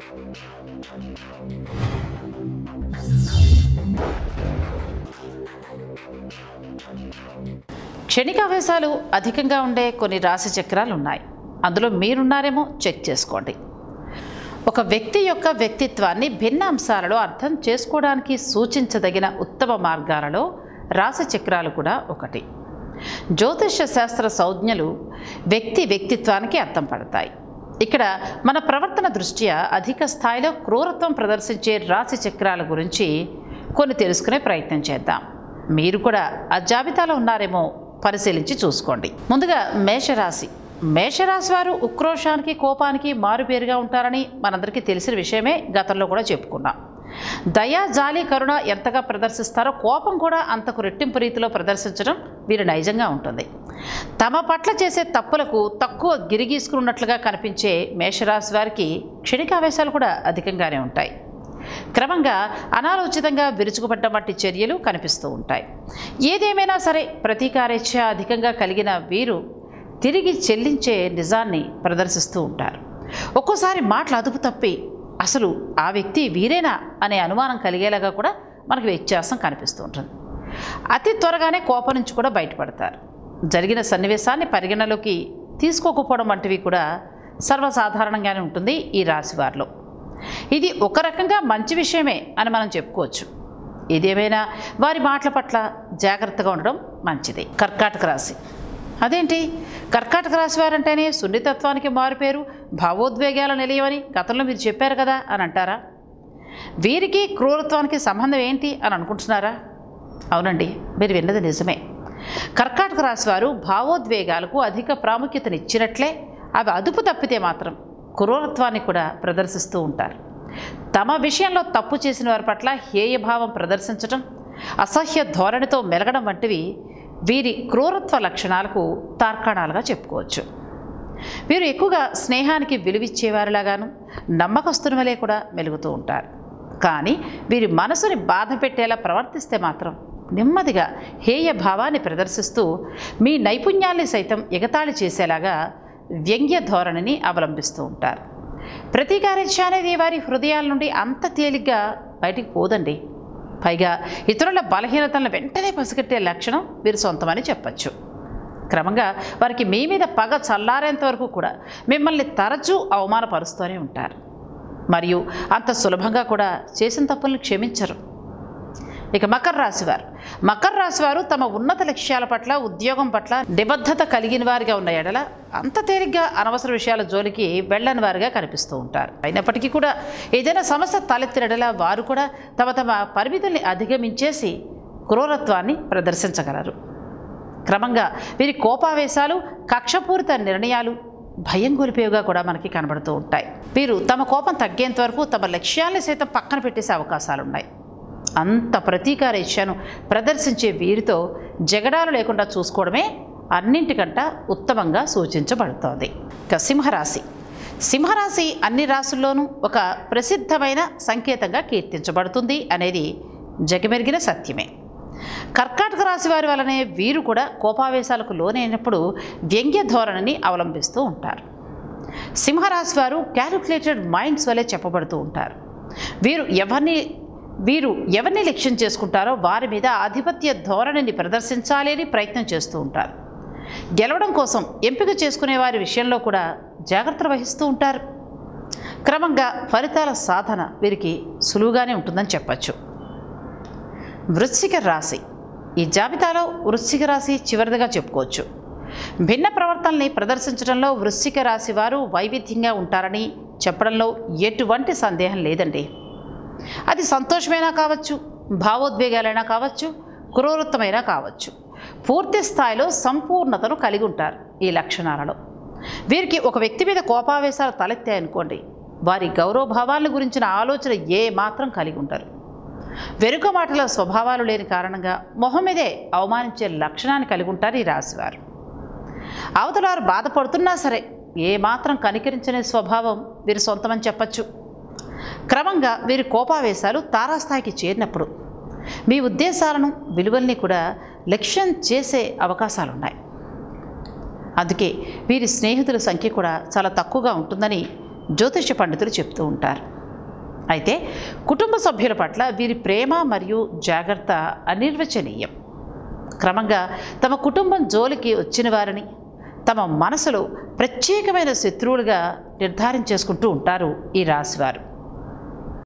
క్షణికావేశాలు అధికంగా ఉండే కొన్ని రాశి చక్రాలు ఉన్నాయి అందులో మీరున్నారేమో చెక్ చేసుకోండి ఒక వ్యక్తి యొక్క వ్యక్తిత్వాన్ని భిన్న అంశాలలో అర్థం చేసుకోవడానికి సూచించదగిన ఉత్తమ మార్గాలలో రాశి చక్రాలు కూడా ఒకటి జ్యోతిష శాస్త్ర సంజ్ఞలు వ్యక్తి వ్యక్తిత్వానికి అర్థం పడతాయి ఇక్కడ మన ప్రవర్తన దృష్ట్యా అధిక స్థాయిలో క్రూరత్వం ప్రదర్శించే రాశి చక్రాల గురించి కొన్ని తెలుసుకునే ప్రయత్నం చేద్దాం మీరు కూడా ఆ జాబితాలో ఉన్నారేమో పరిశీలించి చూసుకోండి ముందుగా మేషరాశి మేషరాశి వారు ఉక్రోషానికి కోపానికి మారుపేరుగా ఉంటారని మనందరికీ తెలిసిన విషయమే గతంలో కూడా చెప్పుకున్నాం దయ జాలి కరుణ ఎంతగా ప్రదర్శిస్తారో కోపం కూడా అంతకు రెట్టింపు రీతిలో ప్రదర్శించడం వీరు నైజంగా ఉంటుంది తమ పట్ల చేసే తప్పులకు తక్కువ గిరిగీసుకున్నట్లుగా కనిపించే మేషరాశి వారికి క్షణికావేశాలు కూడా అధికంగానే ఉంటాయి క్రమంగా అనాలోచితంగా విరుచుకుపడ్డ వంటి చర్యలు కనిపిస్తూ ఉంటాయి ఏదేమైనా సరే ప్రతీకారేచ్ఛ అధికంగా కలిగిన వీరు తిరిగి చెల్లించే నిజాన్ని ప్రదర్శిస్తూ ఉంటారు ఒక్కోసారి మాటలు అదుపు తప్పి అసలు ఆ వ్యక్తి వీరేనా అనే అనుమానం కలిగేలాగా కూడా మనకు వ్యత్యాసం కనిపిస్తూ ఉంటుంది అతి త్వరగానే కోపం నుంచి కూడా బయటపడతారు జరిగిన సన్నివేశాన్ని పరిగణలోకి తీసుకోకపోవడం వంటివి కూడా సర్వసాధారణంగానే ఉంటుంది ఈ రాశి వారిలో ఇది ఒక రకంగా మంచి విషయమే అని మనం చెప్పుకోవచ్చు ఇదేమైనా వారి మాటల పట్ల జాగ్రత్తగా ఉండడం మంచిది కర్కాటక రాశి అదేంటి కర్కాటక రాశి వారంటేనే సున్నితత్వానికి మారుపేరు భావోద్వేగాల నిలయమని గతంలో మీరు చెప్పారు కదా అని అంటారా వీరికి క్రూరత్వానికి సంబంధం ఏంటి అని అనుకుంటున్నారా అవునండి మీరు విన్నది నిజమే కర్కాటక రాశి వారు భావోద్వేగాలకు అధిక ప్రాముఖ్యతనిచ్చినట్లే అవి అదుపు తప్పితే మాత్రం క్రూరత్వాన్ని కూడా ప్రదర్శిస్తూ ఉంటారు తమ విషయంలో తప్పు చేసిన వారి పట్ల హేయభావం ప్రదర్శించడం అసహ్య ధోరణితో మెలగడం వంటివి వీరి క్రూరత్వ లక్షణాలకు తార్కాణాలుగా చెప్పుకోవచ్చు వీరు ఎక్కువగా స్నేహానికి విలువిచ్చేవారిలాగాను నమ్మకస్తుని వలె కూడా మెలుగుతూ ఉంటారు కానీ వీరి మనసుని బాధ పెట్టేలా ప్రవర్తిస్తే మాత్రం నెమ్మదిగా హేయ భావాన్ని ప్రదర్శిస్తూ మీ నైపుణ్యాల్ని సైతం ఎగతాళి చేసేలాగా వ్యంగ్య ధోరణిని అవలంబిస్తూ ఉంటారు ప్రతీకారేచ్ఛ అనేది వారి హృదయాల నుండి అంత తేలిగ్గా బయటికి పోదండి పైగా ఇతరుల బలహీనతలను వెంటనే పసిగట్టే లక్షణం వీరు సొంతమని చెప్పచ్చు క్రమంగా వారికి మీ మీద పగ చల్లారేంత వరకు కూడా మిమ్మల్ని తరచూ అవమానపరుస్తూనే ఉంటారు మరియు అంత సులభంగా కూడా చేసిన తప్పుల్ని క్షమించరు ఇక మకర రాశి వారు మకర రాశి వారు తమ ఉన్నత లక్ష్యాల పట్ల ఉద్యోగం పట్ల నిబద్ధత కలిగిన వారిగా ఉన్న ఎడల అంత తేలిగ్గా అనవసర విషయాల జోలికి వెళ్ళని వారిగా కనిపిస్తూ ఉంటారు అయినప్పటికీ కూడా ఏదైనా సమస్య తలెత్తిన ఎడల వారు కూడా తమ తమ పరిమితుల్ని అధిగమించేసి క్రూరత్వాన్ని ప్రదర్శించగలరు క్రమంగా వీరి కోపావేశాలు కక్షపూరిత నిర్ణయాలు భయం గొలిపేవిగా కూడా మనకి కనబడుతూ ఉంటాయి వీరు తమ కోపం తగ్గేంత వరకు తమ లక్ష్యాల్ని సైతం పక్కన పెట్టేసే అవకాశాలు ఉన్నాయి అంత ప్రతీకార ఇచ్ఛను ప్రదర్శించే వీరితో జగడాలు లేకుండా చూసుకోవడమే అన్నింటికంట ఉత్తమంగా సూచించబడుతోంది ఇక సింహరాశి సింహరాశి అన్ని రాశుల్లోనూ ఒక ప్రసిద్ధమైన సంకేతంగా కీర్తించబడుతుంది అనేది జగమెరిగిన సత్యమే కర్కాటక రాశి వారి వలనే వీరు కూడా కోపావేశాలకు లోనైనప్పుడు వ్యంగ్య ధోరణిని అవలంబిస్తూ ఉంటారు సింహరాశి వారు క్యాలిక్యులేటెడ్ మైండ్స్ వలె చెప్పబడుతూ ఉంటారు వీరు ఎవరిని వీరు ఎవరిని లక్ష్యం చేసుకుంటారో వారి మీద ఆధిపత్య ధోరణిని ప్రదర్శించాలి అని ప్రయత్నం చేస్తూ ఉంటారు గెలవడం కోసం ఎంపిక చేసుకునే వారి విషయంలో కూడా జాగ్రత్తలు వహిస్తూ ఉంటారు క్రమంగా ఫలితాల సాధన వీరికి సులువుగానే ఉంటుందని చెప్పచ్చు వృశ్చిక రాశి ఈ జాబితాలో వృశ్చిక రాశి చివరిదిగా చెప్పుకోవచ్చు భిన్న ప్రవర్తనల్ని ప్రదర్శించడంలో వృశ్చిక రాశి వారు వైవిధ్యంగా ఉంటారని చెప్పడంలో ఎటువంటి సందేహం లేదండి అది సంతోషమైనా కావచ్చు భావోద్వేగాలైనా కావచ్చు క్రూరత్వమైనా కావచ్చు పూర్తి స్థాయిలో సంపూర్ణతను కలిగి ఉంటారు ఈ లక్షణాలలో వీరికి ఒక వ్యక్తి మీద కోపావేశాలు తలెత్తాయనుకోండి వారి గౌరవభావాల గురించిన ఆలోచన ఏ మాత్రం కలిగి ఉంటారు వెనుక మాటల స్వభావాలు లేని కారణంగా మొహం మీదే అవమానించే లక్షణాన్ని కలిగి ఉంటారు ఈ రాశివారు అవతలారు బాధపడుతున్నా సరే ఏ మాత్రం కనికరించని స్వభావం వీరి సొంతమని చెప్పచ్చు క్రమంగా వీరి కోపావేశాలు తారాస్థాయికి చేరినప్పుడు మీ ఉద్దేశాలను విలువల్ని కూడా లక్ష్యం చేసే అవకాశాలు ఉన్నాయి అందుకే వీరి స్నేహితుల సంఖ్య కూడా చాలా తక్కువగా ఉంటుందని జ్యోతిష పండితులు చెప్తూ ఉంటారు అయితే కుటుంబ సభ్యుల పట్ల వీరి ప్రేమ మరియు జాగ్రత్త అనిర్వచనీయం క్రమంగా తమ కుటుంబం జోలికి వచ్చిన వారిని తమ మనసులో ప్రత్యేకమైన శత్రువులుగా నిర్ధారించేసుకుంటూ ఉంటారు ఈ రాశివారు